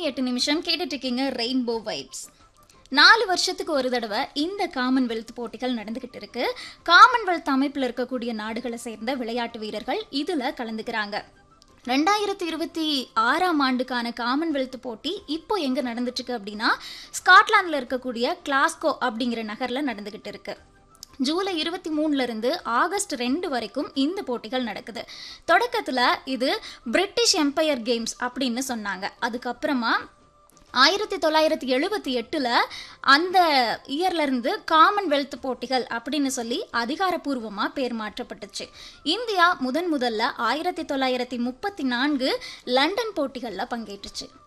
எட்டு நிமிஷம் கேட்டுட்டு இருக்கீங்க ரெயின்போ வைப்ஸ் நாலு வருஷத்துக்கு ஒரு தடவை இந்த காமன்வெல்த் போட்டிகள் நடந்துகிட்டு இருக்கு காமன்வெல்த் அமைப்பில் இருக்கக்கூடிய நாடுகளை சேர்ந்த விளையாட்டு வீரர்கள் இதுல கலந்துக்கிறாங்க ரெண்டாயிரத்தி இருபத்தி ஆறாம் ஆண்டுக்கான காமன்வெல்த் போட்டி இப்போ எங்க நடந்துட்டு இருக்கு அப்படின்னா ஸ்காட்லாந்துல இருக்கக்கூடிய கிளாஸ்கோ அப்படிங்கிற நகர்ல நடந்துகிட்டு இருக்கு ஜூலை இருபத்தி மூணுல இருந்து ஆகஸ்ட் ரெண்டு வரைக்கும் இந்த போட்டிகள் நடக்குது தொடக்கத்துல இது பிரிட்டிஷ் எம்பையர் கேம்ஸ் அப்படின்னு சொன்னாங்க அதுக்கப்புறமா ஆயிரத்தி தொள்ளாயிரத்தி எழுபத்தி எட்டில் அந்த இயர்ல இருந்து காமன்வெல்த் போட்டிகள் அப்படின்னு சொல்லி அதிகாரப்பூர்வமாக பேர் மாற்றப்பட்டுச்சு இந்தியா முதன் முதல்ல ஆயிரத்தி தொள்ளாயிரத்தி முப்பத்தி நான்கு லண்டன் போட்டிகளில் பங்கேற்றுச்சு